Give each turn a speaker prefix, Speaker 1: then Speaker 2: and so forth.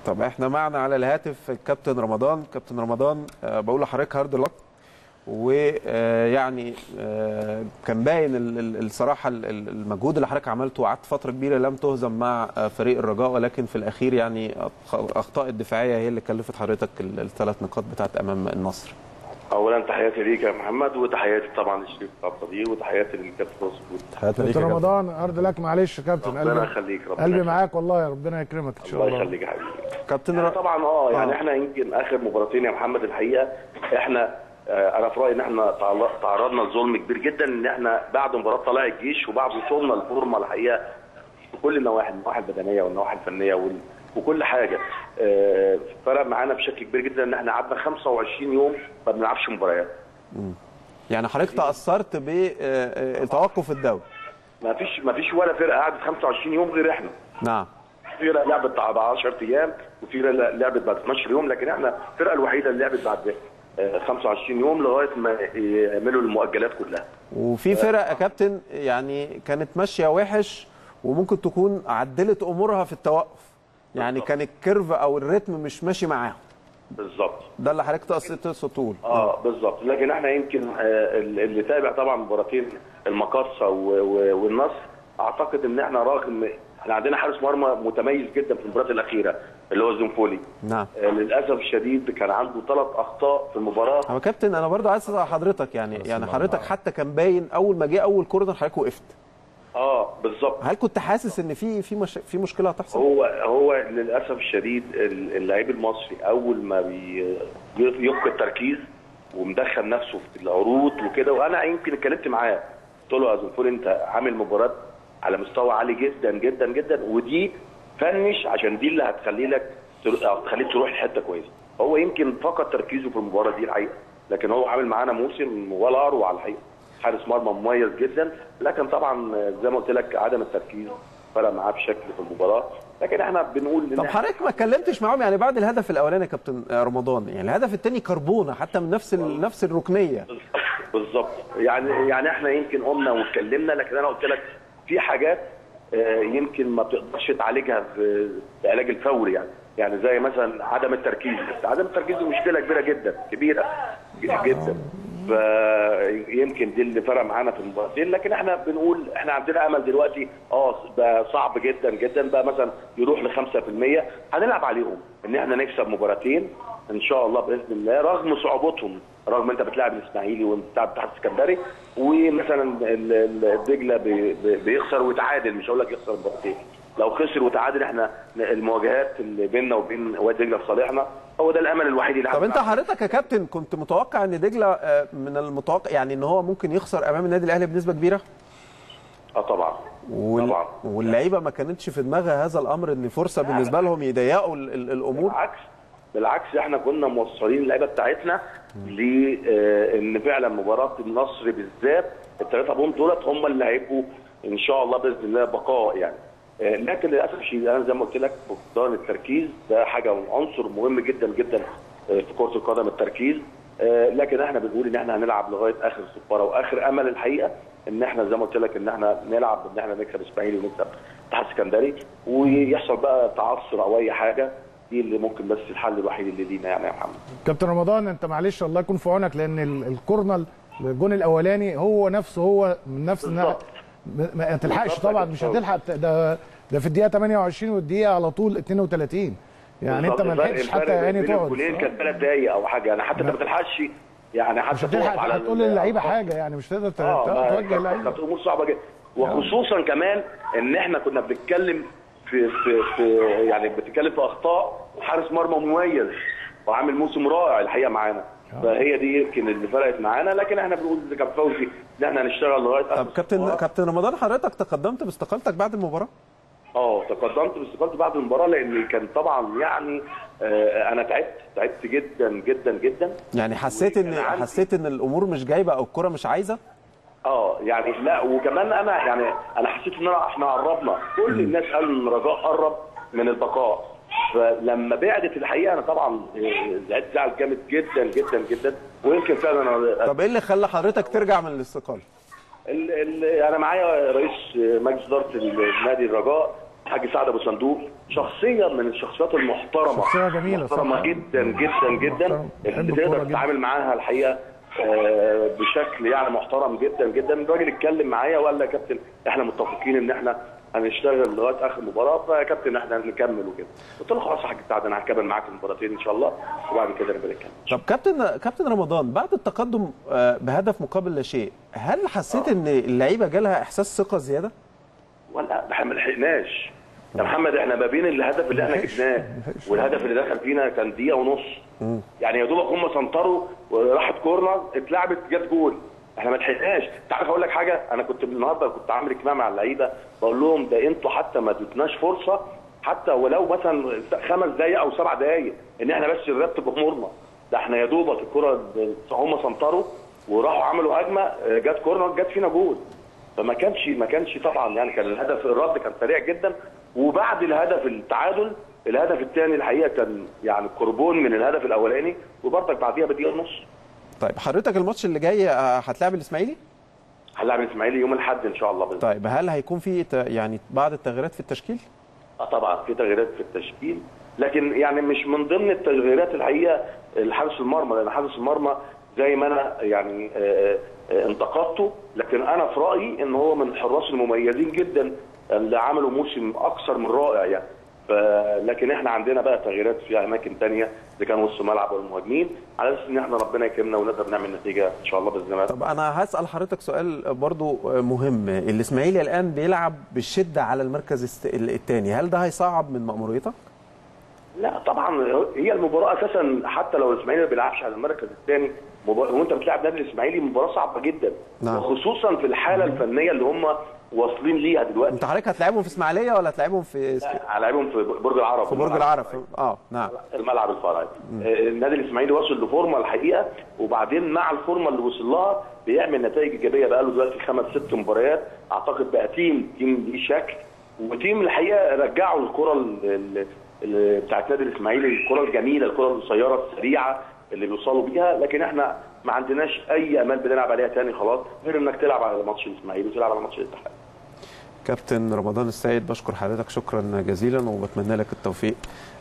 Speaker 1: طب احنا معنا على الهاتف الكابتن رمضان كابتن رمضان آه، بقول لحضرتك هارد لك ويعني كان باين ال- ال- الصراحه ال- ال- المجهود اللي حضرتك عملته وقعدت فتره كبيره لم تهزم مع آه، فريق الرجاء ولكن في الاخير يعني أخ- اخطاء الدفاعيه هي اللي كلفت حضرتك ال- الثلاث نقاط بتاعت امام النصر
Speaker 2: اولا تحياتي ليك يا محمد وتحياتي طبعا للشريف الصديق وتحياتي للكابتن مظبوط
Speaker 1: تحياتنا ليك
Speaker 3: كابتن
Speaker 1: يا كابتن.
Speaker 3: رمضان ارض لك معلش يا كابتن
Speaker 2: ربنا
Speaker 3: قلبي
Speaker 2: يخليك ربنا
Speaker 3: قلبي
Speaker 2: يخليك.
Speaker 3: معاك والله يا ربنا يكرمك ان شاء
Speaker 2: الله
Speaker 3: الله
Speaker 2: يخليك يا حبيبي
Speaker 1: كابتن
Speaker 2: يعني
Speaker 1: ر...
Speaker 2: طبعا اه يعني
Speaker 1: آه.
Speaker 2: احنا يمكن اخر مباراتين يا محمد الحقيقه احنا آه، انا في رايي ان احنا تعل- تعرضنا لظلم كبير جدا ان احنا بعد مباراه طلائع الجيش وبعد وصولنا للفورمه الحقيقه في كل النواحي النواحي البدنيه والنواحي الفنيه وال... وكل حاجه آه، فرق معانا بشكل كبير جدا ان احنا قعدنا 25 يوم ما بنلعبش مباريات
Speaker 1: يعني حضرتك تاثرت بتوقف الدوري
Speaker 2: ما فيش ما فيش ولا فرقه قعدت 25 يوم غير احنا
Speaker 1: نعم
Speaker 2: فرقه لعبت بعد 10 ايام وفرقه لعبت بعد 12 يوم لكن احنا الفرقه الوحيده اللي لعبت بعد آه، 25 يوم لغايه ما يعملوا المؤجلات كلها
Speaker 1: وفي فرق يا كابتن يعني كانت ماشيه وحش وممكن تكون عدلت امورها في التوقف يعني
Speaker 2: بالظبط.
Speaker 1: كان الكيرف او الريتم مش ماشي معاهم
Speaker 2: بالظبط
Speaker 1: ده اللي حضرتك تقصد تقصد تقول
Speaker 2: اه بالظبط لكن احنا يمكن آه، اللي تابع طبعا مباراتين المقاصه و- و- والنصر اعتقد ان احنا رغم احنا عندنا حارس مرمى متميز جدا في المباراه الاخيره اللي هو زنفولي
Speaker 1: نعم
Speaker 2: آه، للاسف الشديد كان عنده ثلاث اخطاء في المباراه
Speaker 1: هو كابتن انا برضو عايز اسال حضرتك يعني يعني حضرتك حتى كان باين اول ما جه اول كورنر حضرتك وقفت
Speaker 2: اه بالظبط
Speaker 1: هل كنت حاسس ان في في مش... في مشكله هتحصل؟
Speaker 2: هو هو للاسف الشديد ال- اللعيب المصري اول ما بي- يفقد التركيز ومدخل نفسه في العروض وكده وانا يمكن اتكلمت معاه قلت له يا زنفور انت عامل مباراه على مستوى عالي جدا جدا جدا ودي فنش عشان دي اللي هتخلي لك تر- أو تخليك تروح لحته كويسه هو يمكن فقد تركيزه في المباراه دي الحقيقه لكن هو عامل معانا موسم ولا اروع الحقيقه حارس مرمى مميز جدا لكن طبعا زي ما قلت لك عدم التركيز فرق معاه بشكل في المباراه لكن احنا بنقول ان
Speaker 1: طب
Speaker 2: إحنا-
Speaker 1: حضرتك ما اتكلمتش معاهم يعني بعد الهدف الاولاني يا كابتن رمضان يعني الهدف الثاني كربونه حتى من نفس ال... نفس الركنيه
Speaker 2: بالظبط يعني يعني احنا يمكن قمنا واتكلمنا لكن انا قلت لك في حاجات آه، يمكن ما بتقدرش تعالجها في العلاج الفوري يعني يعني زي مثلا عدم التركيز عدم التركيز دي مشكله كبيره جدا كبيره جدا فيمكن دي اللي فرق معانا في المباراتين لكن احنا بنقول احنا عندنا امل دلوقتي اه بقى صعب جدا جدا بقى مثلا يروح ل 5% هنلعب عليهم ان احنا نكسب مباراتين ان شاء الله باذن الله رغم صعوبتهم رغم انت بتلعب الاسماعيلي وانت بتلعب تحت السكندري ومثلا ال- ال- الدجله بي- بي- بيخسر ويتعادل مش هقول لك يخسر مباراتين لو خسر وتعادل احنا المواجهات اللي بيننا وبين وادي دجله في صالحنا هو ده الامل الوحيد اللي
Speaker 1: طب
Speaker 2: احنا
Speaker 1: انت حضرتك يا كابتن كنت متوقع ان دجله آه، من المتوقع يعني ان هو ممكن يخسر امام النادي الاهلي بنسبه كبيره
Speaker 2: اه طبعا
Speaker 1: وال...
Speaker 2: طبعا.
Speaker 1: واللعيبه ما كانتش في دماغها هذا الامر ان فرصه بالنسبه لهم يضيقوا ال... ال... الامور
Speaker 2: بالعكس بالعكس احنا كنا موصلين اللعيبه بتاعتنا لان فعلا مباراه النصر بالذات الثلاثه بونت دولت هم اللي هيبقوا ان شاء الله باذن الله بقاء يعني آه، لكن للاسف الشديد انا زي ما قلت لك فقدان التركيز ده حاجه عنصر مهم جدا جدا آه، في كره القدم التركيز آه، لكن احنا بنقول ان احنا هنلعب لغايه اخر الصفاره واخر امل الحقيقه ان احنا زي ما قلت لك ان احنا نلعب ان احنا نكسب اسماعيلي ونكسب اتحاد اسكندري ويحصل بقى تعثر او اي حاجه دي اللي ممكن بس الحل الوحيد اللي لينا يعني يا محمد
Speaker 3: كابتن رمضان انت معلش الله يكون في عونك لان ال- الكورنر الجون الاولاني هو نفسه هو من نفس الناحيه
Speaker 2: بالظبط.
Speaker 3: ما تلحقش
Speaker 2: بالظبط يا
Speaker 3: طبعا مش
Speaker 2: كابتن.
Speaker 3: هتلحق ده ده في الدقيقه 28 والدقيقه على طول 32 يعني انت ما
Speaker 2: بالظبط.
Speaker 3: لحقتش
Speaker 2: الفرق
Speaker 3: حتى يعني
Speaker 2: بين الجولين
Speaker 3: تقعد
Speaker 2: كان ثلاث دقايق او حاجه يعني حتى انت ما تلحقش يعني حتى
Speaker 3: مش هتلحق
Speaker 2: تقف على ال-
Speaker 3: تقول للعيبه حاجه يعني مش تقدر ت-
Speaker 2: اه ما-
Speaker 3: توجه
Speaker 2: كانت-
Speaker 3: اللعيبه
Speaker 2: كانت امور صعبه جدا وخصوصا كمان ان احنا كنا بنتكلم في في في يعني بتتكلم في اخطاء حارس مرمى مميز وعامل موسم رائع الحقيقه معانا فهي دي يمكن اللي فرقت معانا لكن احنا بنقول لكابتن فوزي ان احنا هنشتغل لغايه
Speaker 1: طب
Speaker 2: آخر
Speaker 1: كابتن
Speaker 2: الصفارة.
Speaker 1: كابتن رمضان حضرتك تقدمت باستقالتك بعد المباراه
Speaker 2: اه تقدمت باستقالتي بعد المباراه لان كان طبعا يعني آه انا تعبت تعبت جدا جدا جدا
Speaker 1: يعني حسيت ان
Speaker 2: وكان عندي-
Speaker 1: حسيت ان الامور مش جايبه او الكره مش عايزه
Speaker 2: اه يعني لا وكمان انا يعني انا حسيت ان أنا- احنا قربنا كل الناس قالوا ان رجاء قرب من البقاء فلما بعدت الحقيقه انا طبعا آه، زعلت زعل جامد جدا جدا جدا ويمكن فعلا انا
Speaker 1: طب ايه اللي خلى حضرتك ترجع من الاستقاله
Speaker 2: ال ال انا معايا رئيس مجلس اداره النادي الرجاء حاج سعد ابو صندوق شخصيه من الشخصيات المحترمه
Speaker 3: شخصية جميلة
Speaker 2: محترمه
Speaker 3: صح.
Speaker 2: جدا جدا جدا
Speaker 3: محترم. بحب
Speaker 2: اللي
Speaker 3: الكورة
Speaker 2: تقدر
Speaker 3: جدا.
Speaker 2: تتعامل معاها الحقيقه آه، بشكل يعني محترم جدا جدا الراجل اتكلم معايا وقال لي يا كابتن احنا متفقين ان احنا هنشتغل لغايه اخر مباراه فيا كابتن احنا هنكمل وكده قلت له خلاص يا حاج سعد انا هكمل معاك المباراتين ان شاء الله وبعد كده نبقى نتكلم
Speaker 1: طب كابتن كابتن رمضان بعد التقدم آه، بهدف مقابل لا شيء هل حسيت ان اللعيبه جالها احساس ثقه زياده؟
Speaker 2: ولا احنا ما لحقناش يا محمد احنا ما بين الهدف اللي احنا جبناه والهدف اللي دخل فينا كان دقيقه ونص يعني يا دوبك هم سنطروا وراحت كورنر اتلعبت جت جول احنا ما لحقناش انت عارف اقول لك حاجه انا كنت النهارده كنت عامل اجتماع مع اللعيبه بقول لهم ده انتوا حتى ما ادتناش فرصه حتى ولو مثلا خمس دقائق او سبع دقائق ان احنا بس نرتب امورنا ده احنا يا دوبك الكره هم سنطروا وراحوا عملوا هجمه اه، جت كورنر جت فينا جول فما كانش ما كانش طبعا يعني كان الهدف الرد كان سريع جدا وبعد الهدف التعادل الهدف الثاني الحقيقه كان يعني قربون من الهدف الاولاني وبرضك بعديها بدقيقه ونص
Speaker 1: طيب حضرتك الماتش اللي جاي آه، هتلاعب الاسماعيلي؟
Speaker 2: هنلعب الاسماعيلي يوم الاحد ان شاء الله باذن الله
Speaker 1: طيب هل هيكون في ت- يعني بعض التغييرات في التشكيل؟
Speaker 2: آه طبعا في تغييرات في التشكيل لكن يعني مش من ضمن التغييرات الحقيقه الحارس المرمى لان حارس المرمى زي ما انا يعني آه، آه، انتقدته لكن انا في رايي ان هو من الحراس المميزين جدا اللي عملوا موسم اكثر من رائع يعني ف- لكن احنا عندنا بقى تغييرات في اماكن تانية اللي كان وسط ملعب والمهاجمين على اساس ان احنا ربنا يكرمنا ونقدر نعمل نتيجه ان شاء الله باذن الله
Speaker 1: طب انا هسال حضرتك سؤال برضو مهم الاسماعيلي الان بيلعب بالشده على المركز الثاني هل ده هيصعب من مأموريتك؟
Speaker 2: لا طبعا هي المباراه اساسا حتى لو الاسماعيلي ما بيلعبش على المركز الثاني وانت بتلعب نادي الاسماعيلي مباراه صعبه جدا
Speaker 1: نعم.
Speaker 2: وخصوصا في الحاله الفنيه اللي هم واصلين ليها دلوقتي
Speaker 1: انت حضرتك هتلاعبهم في اسماعيليه ولا هتلاعبهم في
Speaker 2: هلاعبهم في برج العرب
Speaker 1: في برج العرب اه نعم
Speaker 2: الملعب الفرعي آه، النادي الاسماعيلي وصل لفورمه الحقيقه وبعدين مع الفورمه اللي وصل لها بيعمل نتائج ايجابيه بقى له دلوقتي خمس ست مباريات اعتقد بقى تيم تيم ليه شكل وتيم الحقيقه رجعوا الكره ال- ال- ال- بتاعت نادي الاسماعيلي الكره الجميله الكره القصيره السريعه اللي بيوصلوا بيها لكن احنا ما عندناش اي امال بنلعب عليها تاني خلاص غير انك تلعب على ماتش الاسماعيلي وتلعب على ماتش الاتحاد
Speaker 1: كابتن رمضان السيد بشكر حضرتك شكرا جزيلا وبتمنى لك التوفيق